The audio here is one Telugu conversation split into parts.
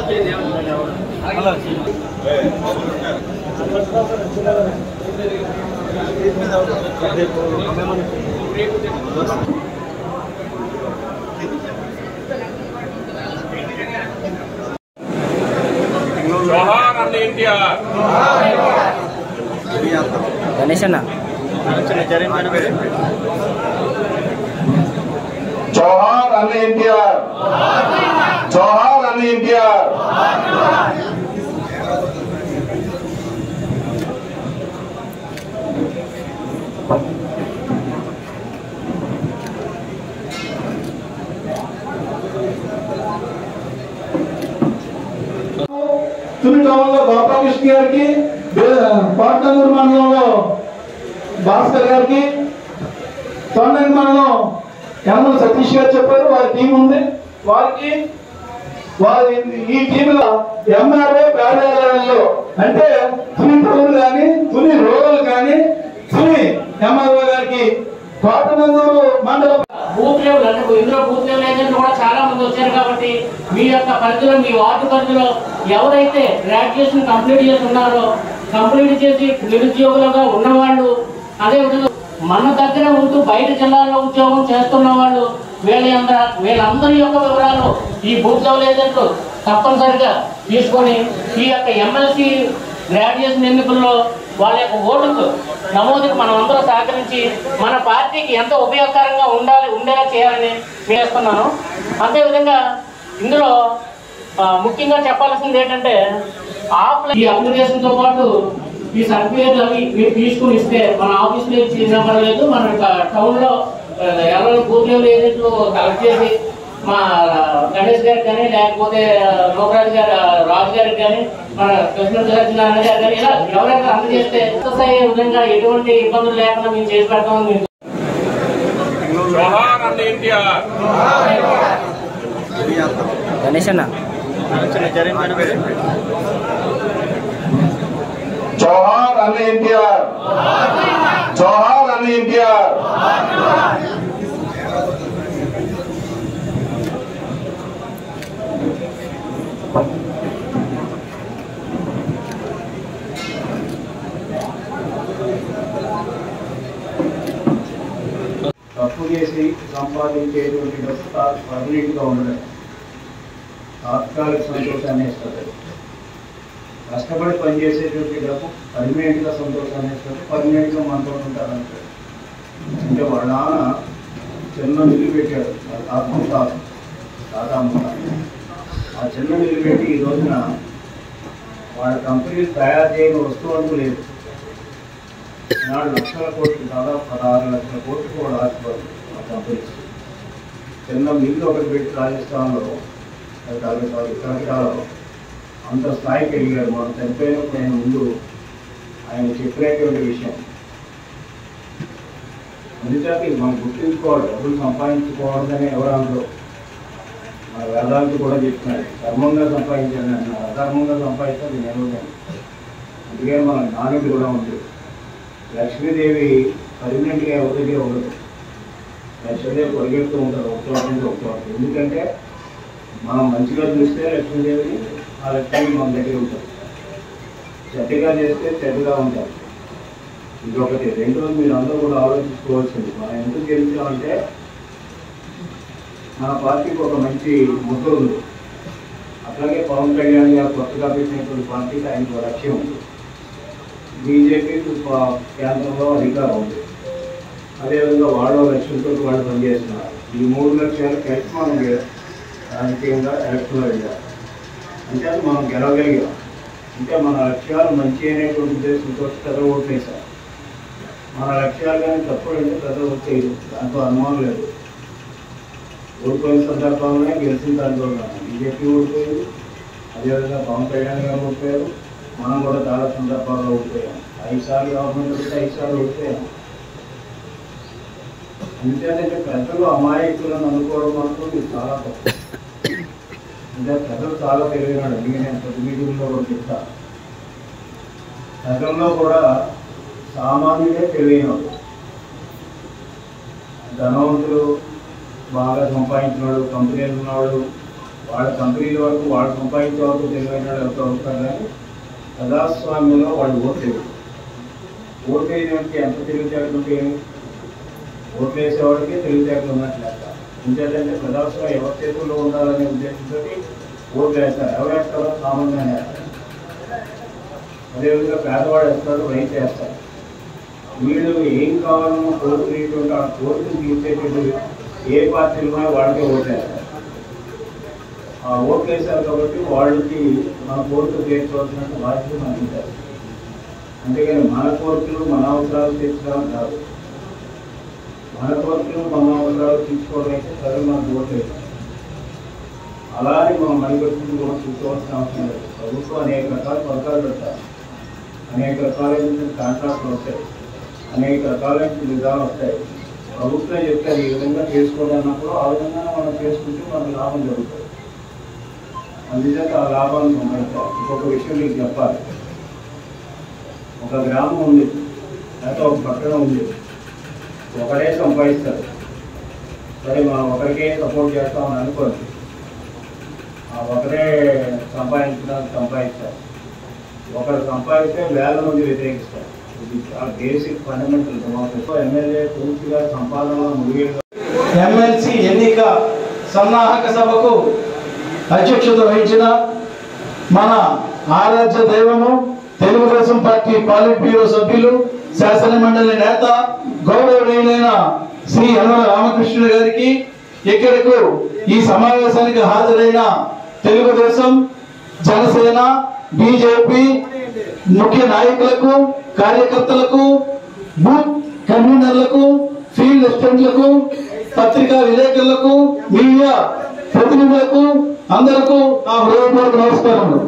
జోహార్ అన్న ఎన్టీఆర్ గణేష్ అన్న జోహార్ అన్న ఎన్టీఆర్ జోహార్ అన్న ఎన్టీఆర్ తుని టౌన్ లో గోపాలకృష్ణ గారికి పాటనూరు మండలంలో భాస్కర్ గారికి తొండని మండలం యమ్మల సతీష్ గారు చెప్పారు వారి టీం ఉంది వారికి వారి ఈ టీంలో ఎంఆర్ఓ కార్యాలయాల్లో అంటే తుని టౌన్ కానీ తుని రూరల్ కానీ తుని ఎంఆర్ఓ గారికి పాటనందూరు మండలం బూత్ లెవెల్ అంటే ఇందులో బూత్ లెవెల్ ఏజెంట్లు కూడా చాలా మంది వచ్చారు కాబట్టి మీ యొక్క పరిధిలో మీ వార్డు పరిధిలో ఎవరైతే గ్రాడ్యుయేషన్ కంప్లీట్ చేసి ఉన్నారో కంప్లీట్ చేసి నిరుద్యోగులుగా ఉన్నవాళ్ళు అదేవిధంగా మన దగ్గర ఉంటూ బయట జిల్లాల్లో ఉద్యోగం చేస్తున్న వాళ్ళు వీళ్ళందరూ వీళ్ళందరి యొక్క వివరాలు ఈ బూత్ లెవెల్ ఏజెంట్లు తప్పనిసరిగా తీసుకొని ఈ యొక్క ఎమ్మెల్సీ గ్రాడ్యుయేషన్ ఎన్నికల్లో వాళ్ళ యొక్క ఓటుకు నమోదుకు మనం అందరూ సహకరించి మన పార్టీకి ఎంత ఉపయోగకరంగా ఉండాలి ఉండేలా చేయాలని వేస్తున్నాను అంతేవిధంగా ఇందులో ఆ, ముఖ్యంగా చెప్పాల్సింది ఏంటంటే ఆఫ్లైన్ ఈ అప్లికేషన్తో పాటు ఈ సర్టిఫికేట్లు అవి మీరు తీసుకుని ఇస్తే మన ఆఫీస్లో ఇచ్చిన పర్లేదు మన యొక్క టౌన్లో ఎవరైనా బూత్ లెవెల్ ఏజెంట్లు కలెక్ట్ చేసి మా గణేష్ గారికి కానీ లేకపోతే లోకరాజు గారు రాజు గారికి కానీ మన కృష్ణ సత్యనారాయణ గారు కానీ ఇలా ఎవరైనా అందజేస్తే సక్సెస్ అయ్యే విధంగా ఎటువంటి ఇబ్బందులు లేకుండా మేము చేసి పెడతామని మీకు జోహార్ అన్న ఎన్టీఆర్ గణేష్ అన్న జోహార్ అన్న ఎన్టీఆర్ జోహార్ అన్న ఎన్టీఆర్ తప్పు చేసి సంపాదించేటువంటి డబ్బు తా- పర్మనెంట్ గా ఉండదు తాత్కాలిక సంతోషాన్ని ఇస్తుంది కష్టపడి పనిచేసేటువంటి డబ్బు పర్మనెంట్ గా సంతోషాన్ని ఇస్తుంది పర్మనెంట్ గా మనతో ఉంటారంటాడు అంటే వాళ్ళ నాన్న చిన్న మిల్లు పెట్టాడు వాళ్ళ తాత తాత తాత అమ్ముతాడు ఆ చిన్న మిల్లు పెట్టి ఈ రోజున వాళ్ళ కంపెనీలు తయారు చేయని వస్తువు లేదు నాలుగు లక్షల కోట్లు దాదాపు పదహారు లక్షల కోట్లు కూడా ఆశపడుతుంది ఆ కంపెనీస్ చిన్న మిల్లు ఒకటి పెట్టి రాజస్థాన్లో కాదు కలకటాలో అంత స్థాయికి ఎదిగారు మనం చనిపోయినప్పుడు నేను ముందు ఆయన చెప్పినటువంటి విషయం అందుచేత ఇది మనం గుర్తుంచుకోవాలి డబ్బులు సంపాదించుకోవడదని ఎవరు అందరూ మన వేదాంతి కూడా చెప్తున్నాడు ధర్మంగా సంపాదించాను అన్నారు అధర్మంగా సంపాదిస్తే అది నిలవదండి అందుకే మన నానుడి కూడా ఉంది లక్ష్మీదేవి పర్మనెంట్గా ఎవరి దగ్గర ఉండదు లక్ష్మీదేవి పరిగెడుతూ ఉంటారు ఒక చోట నుంచి ఒక చోట ఎందుకంటే మనం మంచిగా చూస్తే లక్ష్మీదేవి ఆ లక్ష్మి మన దగ్గర ఉంటుంది చెడ్డగా చేస్తే చెడ్డగా ఉంటారు ఇదొకటి రెండోది మీరు అందరూ కూడా ఆలోచించుకోవాల్సింది మనం ఎందుకు గెలిచామంటే మన పార్టీకి ఒక మంచి ముద్ర ఉంది అట్లాగే పవన్ కళ్యాణ్ గారు కొత్తగా పెట్టినటువంటి పార్టీకి ఆయనకు ఒక లక్ష్యం ఉంది బీజేపీ కేంద్రంలో అధికారం ఉంది అదేవిధంగా వాళ్ళ లక్ష్యంతో వాళ్ళు పనిచేస్తున్నారు ఈ మూడు లక్ష్యాలు కలిసి మనం గె- రాజకీయంగా ఎలక్షన్లో వెళ్ళాలి అంటే అది మనం గెలవగలిగాం అంటే మన లక్ష్యాలు మంచి అనేటువంటి ఉద్దేశంతో ప్రజలు ఓట్లేశారు మన లక్ష్యాలు కానీ తప్పుడు అంటే ప్రజలు ఓట్లేదు దాంట్లో అనుమానం లేదు ఓడిపోయిన సందర్భంలోనే గెలిచిన దాంట్లో బీజేపీ ఓడిపోయింది అదేవిధంగా పవన్ కళ్యాణ్ గారు ఓడిపోయారు మనం కూడా చాలా సందర్భాల్లో ఓడిపోయాం ఐదు సార్లు గవర్నమెంట్ వస్తే ఐదు సార్లు ఓడిపోయాం ఎందుకంటే ప్రజలు అమాయకులను అనుకోవడం మాత్రం ఇది చాలా తప్పు అంటే ప్రజలు చాలా తెలివినాడు అందుకే నేను ప్రతి మీటింగ్లో కూడా చెప్తా ప్రజల్లో కూడా సామాన్యుడే తెలియనాడు ధనవంతులు బాగా సంపాదించినాడు కంపెనీలు ఉన్నాడు వాళ్ళ కంపెనీల వరకు వాళ్ళు సంపాదించే వరకు తెలివైన వాళ్ళు ఎవరితో అవుతారు కానీ ప్రజాస్వామ్యంలో వాళ్ళు ఓట్లేదు ఓట్లు వేయడానికి ఎంత తెలివితేటలు ఉంటే ఏమి ఓట్లు వేసేవాడికి తెలివితేటలు ఉన్నట్లు లెక్క ఎందుకంటే ప్రజాస్వామ్యం ఎవరి చేతుల్లో ఉండాలనే ఉద్దేశంతో ఓట్లు వేస్తారు ఎవరు వేస్తారో సామాన్యంగా వేస్తారు అదేవిధంగా పేదవాడు వేస్తాడు రైతు వేస్తాడు వీళ్ళు ఏం కావాలన్నా కోరుకునేటువంటి ఆ కోరికలు తీర్చేటువంటి ఏ పార్టీలు ఉన్నాయో వాళ్ళకే ఓట్లేస్తారు ఆ ఓట్లు వేశారు కాబట్టి వాళ్ళకి మన కోరికలు తీర్చవలసినట్టు బాధ్యత మనకి ఉంటుంది అంతేగాని మన కోరికలు మన అవసరాలు తీర్చడం కాదు మన కోరికలు మన అవసరాలు తీర్చుకోవడం అయితే సరే మనకు ఓట్లు వేస్తాం అలానే మనం మణిపెట్టుకుని కూడా చూసుకోవాల్సిన అవసరం లేదు ప్రభుత్వం అనేక రకాల పథకాలు పెడతారు అనేక రకాలైన కాంట్రాక్ట్లు వస్తాయి అనేక రకాలైన విధాలు వస్తాయి ప్రభుత్వం చెప్తారు ఈ విధంగా చేసుకోవాలన్నప్పుడు ఆ విధంగా మనం చేసుకుంటే మనకు లాభం జరుగుతుంది అందుచేత ఆ లాభాలను సంపాదించాలి ఇంకొక విషయం మీకు చెప్పాలి ఒక గ్రామం ఉంది లేకపోతే ఒక పట్టణం ఉంది ఒకడే సంపాదిస్తారు సరే మనం ఒకరికే సపోర్ట్ చేస్తామని అనుకోండి ఆ ఒకరే సంపాదించడానికి సంపాదిస్తారు ఒకరు సంపాదిస్తే వేల మంది వ్యతిరేకిస్తారు ఇది చాలా బేసిక్ ఫండమెంటల్ డెమోక్రసీ ఎమ్మెల్యే పూర్తిగా సంపాదనలో ముడిగేడు ఎమ్మెల్సీ ఎన్నిక సన్నాహక సభకు అధ్యక్షత వహించిన మన ఆరాధ్య దైవము తెలుగుదేశం పార్టీ పాలిట్ బ్యూరో సభ్యులు శాసన మండలి నేత గౌరవనీయులైన శ్రీ అన్నల రామకృష్ణుడు గారికి ఇక్కడకు ఈ సమావేశానికి హాజరైన తెలుగుదేశం జనసేన బీజేపీ ముఖ్య నాయకులకు కార్యకర్తలకు బూత్ కన్వీనర్లకు ఫీల్డ్ అసిస్టెంట్లకు పత్రికా విలేకరులకు మీడియా ప్రతినిధులకు అందరకు నా హృదయపూర్వక నమస్కారములు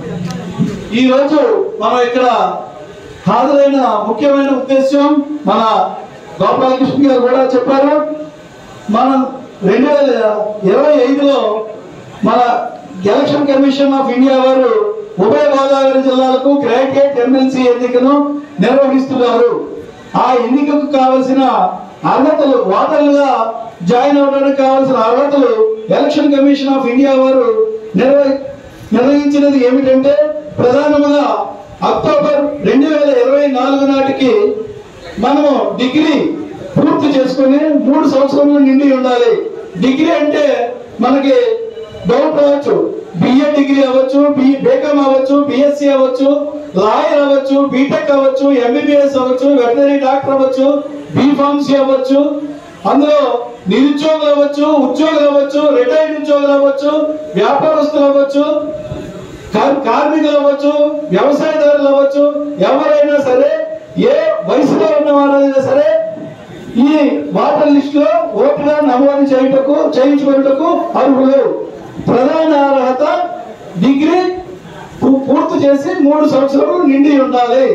ఈ రోజు మనం ఇక్కడ హాజరైన ముఖ్యమైన ఉద్దేశం మన గోపాలకృష్ణ గారు కూడా చెప్పారు మనం రెండు వేల ఇరవై ఐదులో మన ఎలక్షన్ కమిషన్ ఆఫ్ ఇండియా వారు ఉభయ గోదావరి జిల్లాలకు గ్రాడ్యుయేట్ ఎమ్మెల్సీ ఎన్నికను నిర్వహిస్తున్నారు ఆ ఎన్నికకు కావలసిన అర్హతలు ఓటర్లుగా జాయిన్ అవడానికి కావాల్సిన అర్హతలు ఎలక్షన్ కమిషన్ ఆఫ్ ఇండియా వారు నిర్వహి నిర్ణయించినది ఏమిటంటే ప్రధానంగా అక్టోబర్ రెండు వేల ఇరవై నాలుగు నాటికి మనము డిగ్రీ పూర్తి చేసుకుని మూడు సంవత్సరములు నిండి ఉండాలి డిగ్రీ అంటే మనకి డౌట్ రావచ్చు బిఏ డిగ్రీ అవ్వచ్చు బీకామ్ అవ్వచ్చు బిఎస్సి అవ్వచ్చు లాయర్ అవ్వచ్చు బీటెక్ అవ్వచ్చు ఎంబీబీఎస్ అవ్వచ్చు వెటనరీ డాక్టర్ అవ్వచ్చు బీఫార్మసీ అవ్వచ్చు అందులో నిరుద్యోగులు అవ్వచ్చు ఉద్యోగులు అవ్వచ్చు రిటైర్డ్ ఉద్యోగులు అవ్వచ్చు వ్యాపారస్తులు అవ్వచ్చు కార్- కార్మికులు అవ్వచ్చు వ్యవసాయదారులు అవ్వచ్చు ఎవరైనా సరే ఏ వయసులో ఉన్న వారైనా సరే ఈ వాటర్ లిస్ట్ లో ఓటుగా నమోదు చేయుటకు చేయించుకున్నటకు అర్హులు ప్రధాన అర్హత డిగ్రీ పూ- పూర్తి చేసి మూడు సంవత్సరాలు నిండి ఉండాలి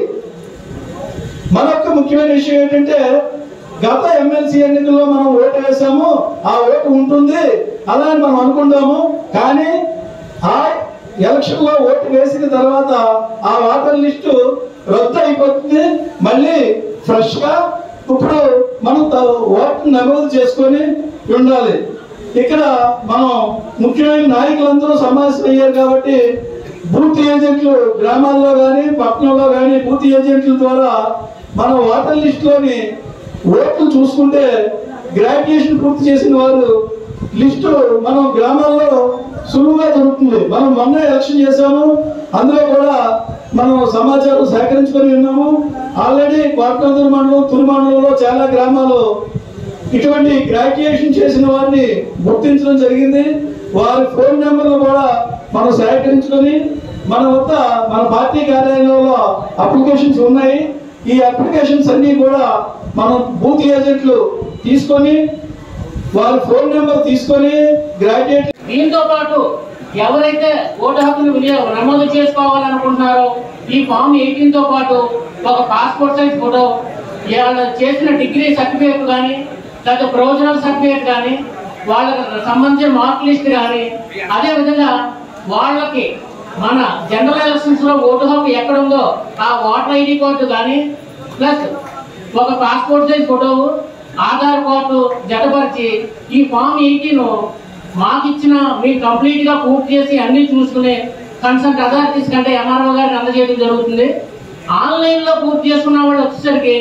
మరొక ముఖ్యమైన విషయం ఏంటంటే గత ఎమ్మెల్సీ ఎన్నికల్లో మనం ఓటు వేసాము ఆ ఓటు ఉంటుంది అలా అని మనం అనుకుంటాము కానీ ఆ ఎలక్షన్ లో ఓటు వేసిన తర్వాత ఆ ఓటర్ లిస్టు రద్దు అయిపోతుంది మళ్ళీ ఫ్రెష్ గా ఇప్పుడు మనం త- ఓటు నమోదు చేసుకొని ఉండాలి ఇక్కడ మనం ముఖ్యమైన నాయకులందరూ సమావేశం అయ్యారు కాబట్టి బూత్ ఏజెంట్లు గ్రామాల్లో కానీ పట్టణంలో కానీ బూత్ ఏజెంట్ల ద్వారా మన ఓటర్ లిస్ట్ లోని ఓట్లు చూసుకుంటే గ్రాడ్యుయేషన్ పూర్తి చేసిన వారు లిస్టు మనం గ్రామాల్లో సులువుగా దొరుకుతుంది మనం మొన్న ఎలక్షన్ చేశాము అందులో కూడా మనం సమాచారం సేకరించుకొని ఉన్నాము ఆల్రెడీ కోటనందూరు మండలం తురు మండలంలో చాలా గ్రామాలు ఇటువంటి గ్రాడ్యుయేషన్ చేసిన వారిని గుర్తించడం జరిగింది వారి ఫోన్ నెంబర్లు కూడా మనం సేకరించుకొని మన వద్ద మన పార్టీ కార్యాలయంలో అప్లికేషన్స్ ఉన్నాయి ఈ అప్లికేషన్స్ అన్ని కూడా మనం బూత్ ఏజెంట్లు తీసుకొని వారి ఫోన్ నెంబర్ తీసుకొని గ్రాడ్యుయేట్ దీంతో పాటు ఎవరైతే ఓటు హక్కును వినియోగ నమోదు చేసుకోవాలనుకుంటున్నారో ఈ ఫామ్ ఎయిటీన్ తో పాటు ఒక పాస్పోర్ట్ సైజ్ ఫోటో ఇవాళ చేసిన డిగ్రీ సర్టిఫికేట్ కానీ లేదా ప్రొవిజనల్ సర్టిఫికేట్ కానీ వాళ్ళకి సంబంధించిన మార్క్ లిస్ట్ కానీ అదే విధంగా వాళ్ళకి మన జనరల్ ఎలక్షన్స్ లో ఓటు హక్కు ఎక్కడ ఉందో ఆ ఓటర్ ఐడి కార్డు కానీ ప్లస్ ఒక passport size photo Aadhaar card జతపరిచి ఈ ఫామ్ ఎయిటీన్ మాకు ఇచ్చిన మీరు కంప్లీట్ గా పూర్తి చేసి అన్ని చూసుకుని కన్సల్ట్ అథారిటీస్ కంటే ఎంఆర్ఓ గారికి అందజేయడం జరుగుతుంది ఆన్లైన్ లో పూర్తి చేసుకున్న వాళ్ళు వచ్చేసరికి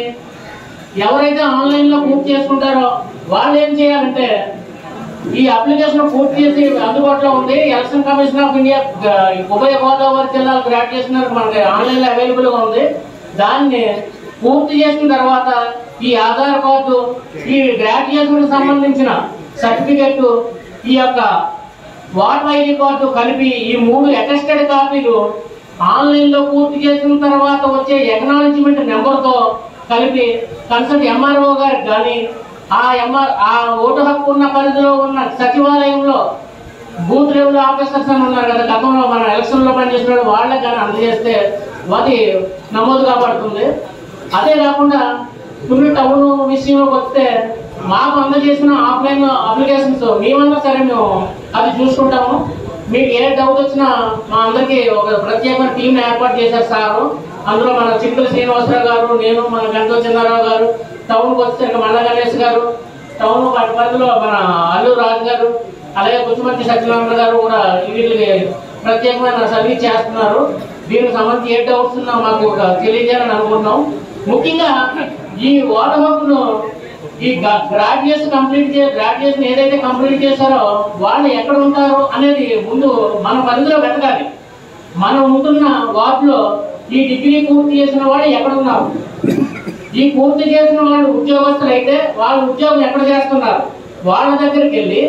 ఎవరైతే ఆన్లైన్ లో పూర్తి చేసుకుంటారో వాళ్ళు ఏం చేయాలంటే ఈ అప్లికేషన్ పూర్తి చేసి అందుబాటులో ఉంది ఎలక్షన్ కమిషన్ ఆఫ్ ఇండియా ఆ, ఉభయ గోదావరి జిల్లాల గ్రాడ్యుయేషన్ మనకి ఆన్లైన్ లో అవైలబుల్ గా ఉంది దాన్ని పూర్తి చేసిన తర్వాత ఈ ఆధార్ కార్డు ఈ గ్రాడ్యుయేషన్ కి సంబంధించిన సర్టిఫికెట్ ఈ యొక్క వాటర్ ఐడి కార్డు కలిపి ఈ మూడు అటెస్టెడ్ కాపీలు ఆన్లైన్ లో పూర్తి చేసిన తర్వాత వచ్చే ఎకనాలజిమెంట్ నెంబర్ తో కలిపి కన్సల్ట్ ఎంఆర్ఓ గారికి కానీ ఆ ఎంఆర్ ఆ ఓటు హక్కు ఉన్న పరిధిలో ఉన్న సచివాలయంలో బూత్ లెవెల్ ఆఫీసర్స్ అని ఉన్నారు కదా గతంలో మన ఎలక్షన్ లో పనిచేసిన వాళ్ళు వాళ్ళకి కానీ అందజేస్తే అది నమోదు కాబడుతుంది అదే కాకుండా కొన్ని టౌన్ విషయంలోకి వస్తే మాకు అందజేసిన ఆఫ్లైన్ అప్లికేషన్స్ మేమన్నా సరే మేము అది చూసుకుంటాము మీకు ఏ డౌట్ వచ్చినా మా అందరికి ఒక ప్రత్యేకమైన టీం ఏర్పాటు చేశారు సార్ అందులో మన చిక్కుల శ్రీనివాసరావు గారు నేను మన గంటల చిన్నారావు గారు టౌన్కి వచ్చేసరికి మల్ల గణేష్ గారు టౌన్ వాటి పరిధిలో మన అల్లు రాజు గారు అలాగే కుసుమతి సత్యనారాయణ గారు కూడా వీళ్ళకి ప్రత్యేకమైన సర్వీస్ చేస్తున్నారు దీనికి సంబంధించి ఏ డౌట్స్ ఉన్నా మాకు ఒక తెలియజేయాలని అనుకుంటున్నాం ముఖ్యంగా ఈ ఓటర్ హక్కును ఈ గ్రాడ్యుయేషన్ కంప్లీట్ చే గ్రాడ్యుయేషన్ ఏదైతే కంప్లీట్ చేశారో వాళ్ళు ఎక్కడ ఉంటారు అనేది ముందు మన పరిధిలో వెతకాలి మనం ఉంటున్న వార్డులో ఈ డిగ్రీ పూర్తి చేసిన వాళ్ళు ఎక్కడ ఉన్నారు ఈ పూర్తి చేసిన వాళ్ళు ఉద్యోగస్తులు అయితే వాళ్ళ ఉద్యోగం ఎక్కడ చేస్తున్నారు వాళ్ళ దగ్గరికి వెళ్ళి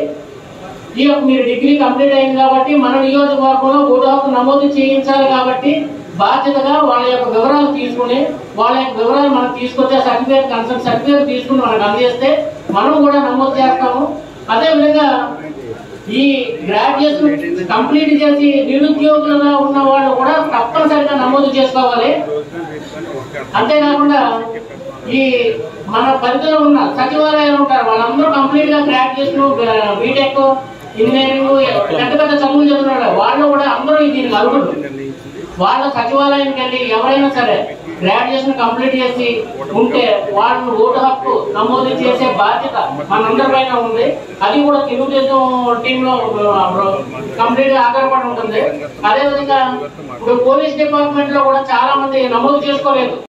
ఈ యొక్క మీరు డిగ్రీ కంప్లీట్ అయింది కాబట్టి మన నియోజకవర్గంలో ఓటు హక్కు నమోదు చేయించాలి కాబట్టి బాధ్యతగా వాళ్ళ యొక్క వివరాలు తీసుకుని వాళ్ళ యొక్క వివరాలు మనం తీసుకొచ్చే సర్టిఫికేట్ కన్సల్ట్ సర్టిఫికేట్ తీసుకుని మనకు అందజేస్తే మనం కూడా నమోదు చేస్తాము అదే విధంగా ఈ గ్రాడ్యుయేషన్ కంప్లీట్ చేసి నిరుద్యోగులుగా ఉన్న వాళ్ళు కూడా తప్పనిసరిగా నమోదు చేసుకోవాలి అంతేకాకుండా ఈ మన పరిధిలో ఉన్న సచివాలయాలు ఉంటారు వాళ్ళందరూ కంప్లీట్ గా గ్రాడ్యుయేషన్ బీటెక్ ఇంజనీరింగ్ పెద్ద పెద్ద చదువులు చదువుతున్నారు వాళ్ళు కూడా అందరూ దీనికి అర్హులు వాళ్ళ సచివాలయానికి వెళ్ళి ఎవరైనా సరే గ్రాడ్యుయేషన్ కంప్లీట్ చేసి ఉంటే వాళ్ళని ఓటు హక్కు నమోదు చేసే బాధ్యత మనందరి పైన ఉంది అది కూడా తెలుగుదేశం టీంలో కంప్లీట్ గా ఆధారపడి ఉంటుంది అదేవిధంగా ఇప్పుడు పోలీస్ డిపార్ట్మెంట్ లో కూడా చాలా మంది నమోదు చేసుకోలేదు